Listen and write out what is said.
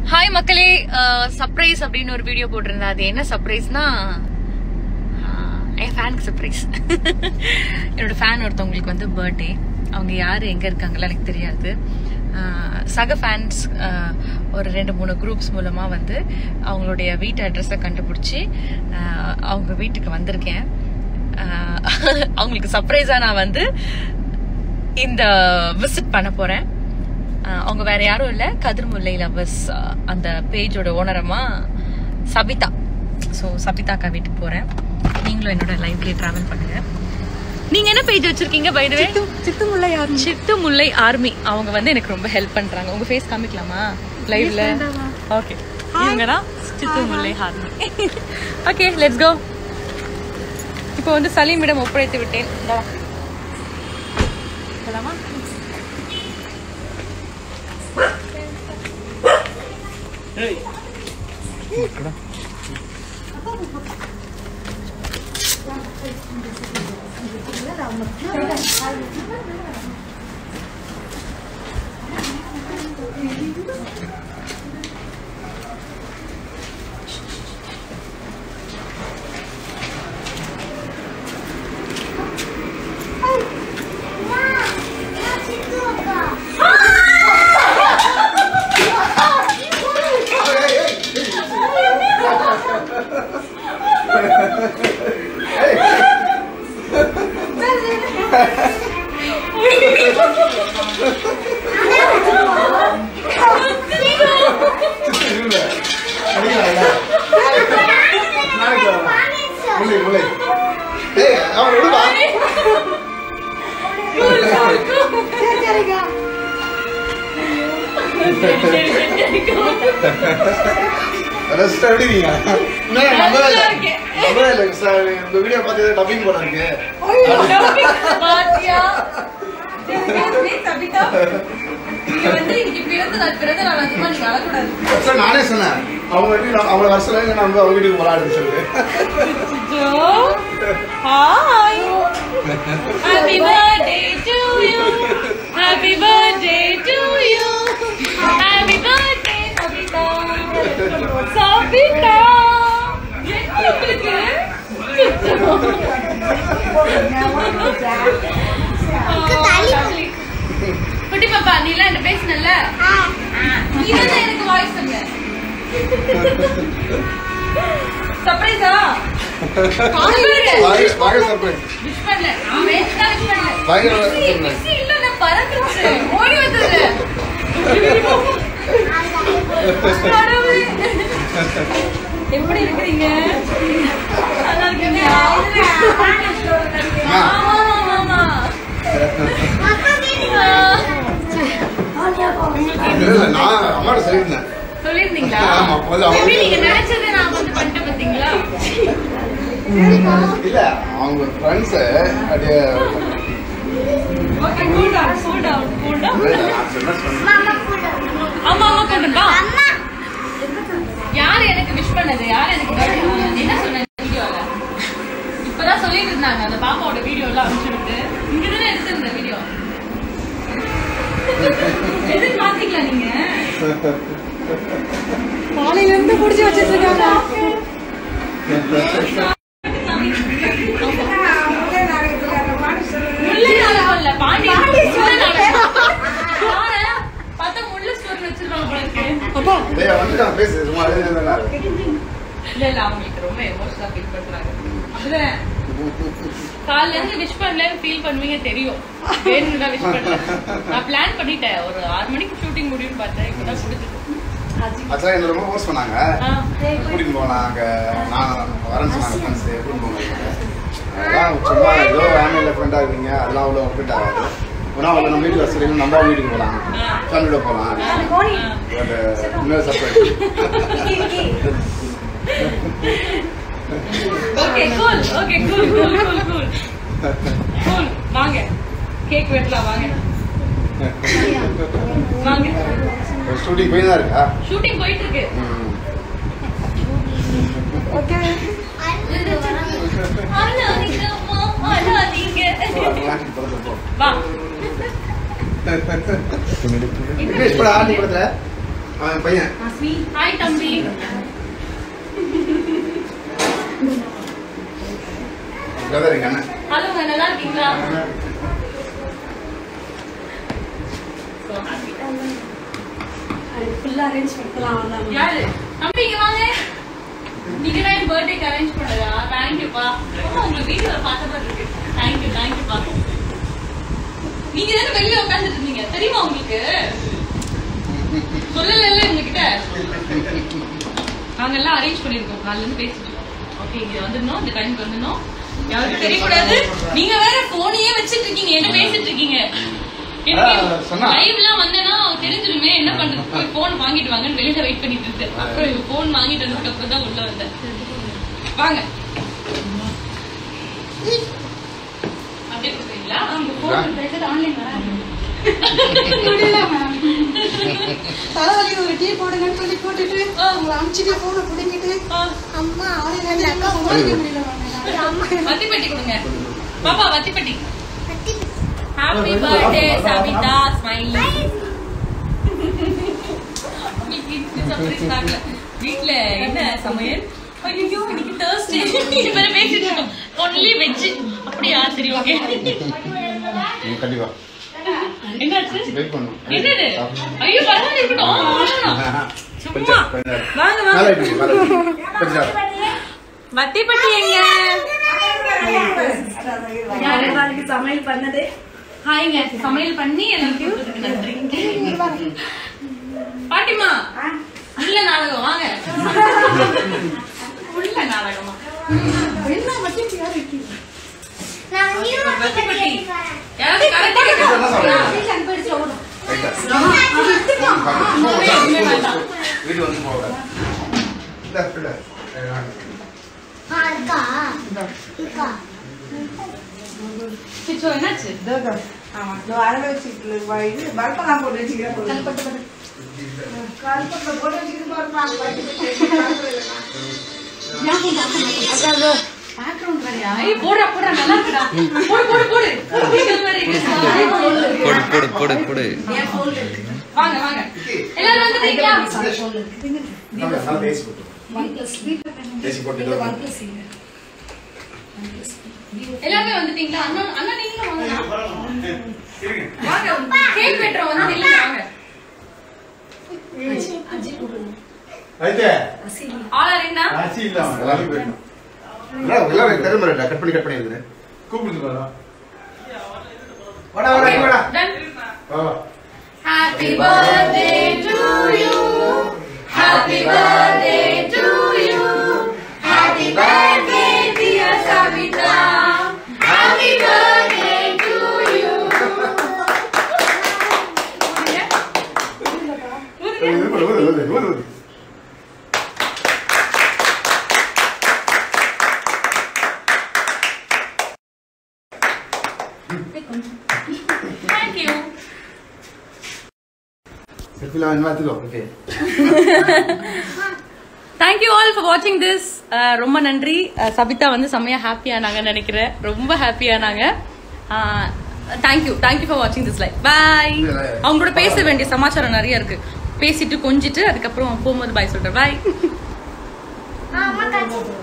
Hi மக்களே surprise அப்படின்னு ஒரு வீடியோ போட்டிருந்தேன் அது என்ன சர்ப்ரைஸ்னா என் ஃபேனுக்கு சர்ப்ரைஸ் என்னோட ஃபேன் ஒருத்தவங்களுக்கு வந்து பர்த்டே அவங்க யார் எங்கே இருக்காங்களோ எனக்கு தெரியாது ஆஹ் சக ஃபேன்ஸ் ஒரு ரெண்டு மூணு குரூப்ஸ் மூலமாக வந்து அவங்களுடைய வீட்டு அட்ரஸை கண்டுபிடிச்சி ஆஹ் அவங்க வீட்டுக்கு வந்திருக்கேன் ஆஹ் அவங்களுக்கு சர்ப்ரைஸாக நான் வந்து இந்த விசிட் பண்ண போகிறேன் ஆஹ் அவங்க வேற யாரும் இல்ல கதிர்முல்லை லவர்ஸ் அந்த பேஜோட ஓனரமா சபிதா ஸோ சபிதாக்கா வீட்டுக்கு போறேன் நீங்களும் என்னோட லைவ்லயே டிராவல் பண்ணுங்க நீங்க என்ன பேஜ் வச்சிருக்கீங்க பை தி வே சித்து முல்லை யாரு சிட்டு முல்லை ஆர்மி அவங்க வந்து எனக்கு ரொம்ப ஹெல்ப் பண்றாங்க உங்க ஃபேஸ் காமிக்கலாமா லைவ்ல ஓகே இவங்க தான் Sithu Mullai army okay let's go இப்போ வந்து சலீமிடம் ஒப்படைத்து விட்டேன் இந்தா வா. போலாமா முல்லை முல்லை ஏய் அவன் விடுவா ரெஸ்ட் விடுவீங்க என்ன நம்பவே இல்லை நம்பவே இல்லை சார் இந்த வீடியோ பார்த்து டப்பிங் போட இருக்கு பாத்தியா சபிதா இங்க வந்து இன்னைக்கு பிறந்த நாள் பிறந்த நாள் அதிகமா நீங்க அழக்கூடாது சார் நானே சொன்னேன் அவங்க வீட்டுக்கு நான் அவங்கள வர சொல்ல நான் வந்து அவங்க வீட்டுக்கு போலான்னு சொல்லிட்டு hi happy birthday to you happy birthday to you happy birthday Sabitha Sabitha என்ன உங்களுக்கு குட்டி பாப்பா நீ எல்லாம் என்ன பேசுனல்ல நீ தான் எனக்கு வாய்ஸ் சொன்ன சர்ப்ரைஸா வாங்க வாங்க சர்ப்ரைஸ் விஷ் பண்ணல நான் வேஸ்ட் தான் விஷ் பண்ணல பயங்கர மிஸ்ஸி, surprise. மிஸ்ஸி இல்ல நான் பறந்துருச்சு ஓடி வந்தது கடவுளே. எப்படி இருக்கிறீங்க நல்லா இருக்கீங்களா? ஆமா, ஆமா, ஆமா. இல்ல இல்ல நான் அம்மாட்ட சொல்லியிருந்தேன் சொல்லிருந்தீங்களா ஆமா, அப்போது அவங்க- எப்படி நீங்க நினைச்சதை நான் வந்து பண்ணிட்டு பாத்தீங்களா இல்ல அவங்க ஃப்ரெண்ட்ஸ் அப்படியே okay cool down cool down cool down இல்ல, நான் சொன்ன சொன்னேன். ஆமா ஆமா கொண்டுப்பா யார் எனக்கு விஷ் பண்ணது யார் எனக்கு birthday பண்ணது? என்ன சொன்ன வீடியோல இப்பதான் சொல்லிட்டு இருந்தாங்க அந்த பாப்பாவோட வீடியோ எல்லாம் அனுப்பிச்சு விட்டு இங்கதானே எடுத்திருந்த வீடியோ எதுக்கு மாத்திக்கலாம் நீங்க காலையில இருந்து புடிச்சு வச்சிட்டு இருக்காங்க முல்லை நாடகம் இல்ல பாண்டி முல்லை நாடகம் பாரேன், பார்த்தா முல்லை ஸ்டோரி வச்சிருக்காங்க போல இருக்கு அப்பா டேய், வந்துட்டான், பேசு சும்மா அதே தானே. இல்ல இல்ல அவங்களுக்கு ரொம்ப எமோஷனலா ஃபீல் பண்றாங்க அப்படிதானே காலைல இருந்து விஷ் பண்ணலன்னு ஃபீல் பண்ணுவீங்க தெரியும் வேணும்னா விஷ் பண்ணல நான் பிளான் பண்ணிட்டேன் ஒரு ஆறு மணிக்கு ஷூட்டிங் முடியும்னு பார்த்தேன் இப்பதான் முடிஞ்சது அதான் என்ன ரொம்ப ஃபோர்ஸ் பண்ணாங்க ஆ. கூட்டிட்டு போகலாம் அங்க நான் வரேன்னு சொன்னாங்க ஃப்ரெண்ட்ஸ் கூட்டிட்டு போங்க அதெல்லாம் சும்மா ஏதோ ஃபேமிலியில் ஃப்ரெண்டாக இருக்கீங்க அதெல்லாம் அவ்வளோ ஒர்க் ஆகாது ஆனால் அவங்க நம்ம வீட்டுக்கு வர சொல்லி நம்ம அவங்க வீட்டுக்கு போகலாம் ஃபேமிலியோட போகலாம் பட் இன்னொரு surprise okay cool okay cool cool cool cool cool வாங்க கேக் வெட்டலாம் வாங்க வாங்க ஷூட்டிங் போய் தான் இருக்கா ஷூட்டிங் போயிட்டு இருக்கு ம். ஓகே அழாதீங்க அம்மா, அழாதீங்க விளையாட்டுக்கு பிறந்த போ. வா விக்னேஷ் படம் ஆரம்பி படத்துல அவன் பையன் ஹாய் தம்பி பிரதர் எங்க அண்ணன் ஹலோ நல்லா இருக்கீங்களா ஃபுல்லா அரேஞ்ச் பண்ணலாம் யாரு தம்பி இங்க வாங்க நீங்க தான் என் பர்த்டேக்கு அரேஞ்ச் பண்ணதா தேங்க்யூப்பா உங்க வீடியோல பார்த்த மாதிரி இருக்கு தேங்க்யூ தேங்க்யூப்பா நீங்க தானே வெளியே உட்காந்துட்டு இருந்தீங்க தெரியுமா உங்களுக்கு சொல்லல இல்ல உங்ககிட்ட நாங்க எல்லாம் அரேஞ்ச் பண்ணிருக்கோம் காலையில இருந்து பேசிட்டு இருக்கோம் ஓகே இங்க வந்துடணும் இந்த டைம்க்கு வந்துடணும் யாருக்கும் தெரியக்கூடாது நீங்க வேற போனையே வச்சிட்டு இருக்கீங்க என்ன பேசிட்டு இருக்கீங்க ஆ, சொன்னா. லைவ்லாம் வந்தேன்னா தெரிஞ்சிருமே என்ன பண்றது போய் போன் வாங்கிட்டு வாங்கன்னு வெளியில வெயிட் பண்ணிட்டு இருந்தேன் அப்புறம் போன் வாங்கிட்டு வந்ததுக்கு அப்புறம் தான் உள்ள வந்தேன் வாங்க அப்படியே கொடுக்குறீங்களா ஆன்லைன் முடியல மேம் தலைவலி ஒரு டீ போடுங்கன்னு சொல்லி போட்டுட்டு உங்களை அமுச்சிட்டு போனை பிடிங்கிட்டு அம்மா ஆன்லைன் அக்கா சமாளிக்க முடியல மேம் வத்தி பெட்டி கொடுங்க பாப்பா வத்தி பெட்டி ஹாப்பி பர்த்டே சபிதா ஸ்மைலி வீட்ல என்ன சமையல் ஐயோ இன்னைக்கு தேர்ஸ்டே இது வேற பேசிட்டு இருக்கோம் ஒன்லி வெஜ் அப்படியா சரி ஓகே நீ கண்டிப்பா என்னாச்சு வெயிட் பண்ணும் என்னது ஐயோ பரவாயில்ல இருக்கட்டும் வாங்கலாம். சும்மா கொஞ்சம் கொஞ்சம் நேரம். வாங்க மேல வாங்க இருக்கு, மேல இருக்கு. கொஞ்சம் நேரம். வத்தி பெட்டி எங்க யாருக்கு சமையல் பண்ணது ஹாய்ங்க சமையல் பண்ணி எனக்கு கொடுத்ததுக்கு நன்றி பாட்டிமா உள்ள நாடகம் வாங்க உள்ள நாடகமா என்ன வச்சு யார் இருக்கீங்க வத்தி பெட்டி யாராவது கரெக்டா என்ன சாப்பிடுறீங்க? வீட்டுல அனுப்பிடுச்சு ஓடும் ரைட்டா? அம்மாவே எதுவுமே வேண்டாம் வீடு வந்து போக இந்த பிள்ளை சிச்சோ என்னாச்சு பேக்ரவுண்ட் வேறயா ஏய் போடுறா போடுறா நல்லா இருக்குடா போடு போடு போடு ஸ்பீக்கர் வேற இருக்கு போடு போடு போடு போடு வாங்க வாங்க எல்லாரும் வந்துட்டீங்களா நம்ம நல்லா பேசி போட்டு பேசி போட்டுட்டு வருவோம். எல்லாமே வந்துட்டீங்களா அண்ணா அண்ணா நீங்களும் வாங்க வாங்க கேக் வெட்டுறோம் வந்து இல்ல வாங்க ரைட்டு. ஆளா ரெண்டா ஆச்சி இல்ல அவன். எல்லாரும் போயிடணும். எல்லாம் எல்லாம் தெரியுமா ரைட்டா? கட் பண்ணி கட் பண்ணி எழுதுறேன் கூப்பிடுது பாரா வாடா வாடா இங்க வாடா டன் வா வா Happy birthday to you. Happy birthday to you. Happy birthday, dear Savita. Happy birthday to you. ஊது, ஊது, ஊது, ஊது, ஊது, ஊது. Thank you. செல்ஃபிலாம் வேணுமா எடுத்துக்கோ. Okay. Thank you all for வாட்சிங் திஸ் ரொம்ப நன்றி Uh, சபிதா வந்து செம்மையா ஹாப்பியானாங்கன்னு நினைக்கிறேன் ரொம்ப ஹாப்பியானாங்க தேங்க்யூ தேங்க்யூ ஃபார் வாட்சிங் திஸ் லைஃப் பாய் அவங்க கூட பேச வேண்டிய சமாச்சாரம் நிறைய இருக்கு பேசிட்டு கொஞ்சிட்டு அதுக்கப்புறம் போகும்போது பாய் சொல்றேன் பாய் அம்மா காய்ச்சி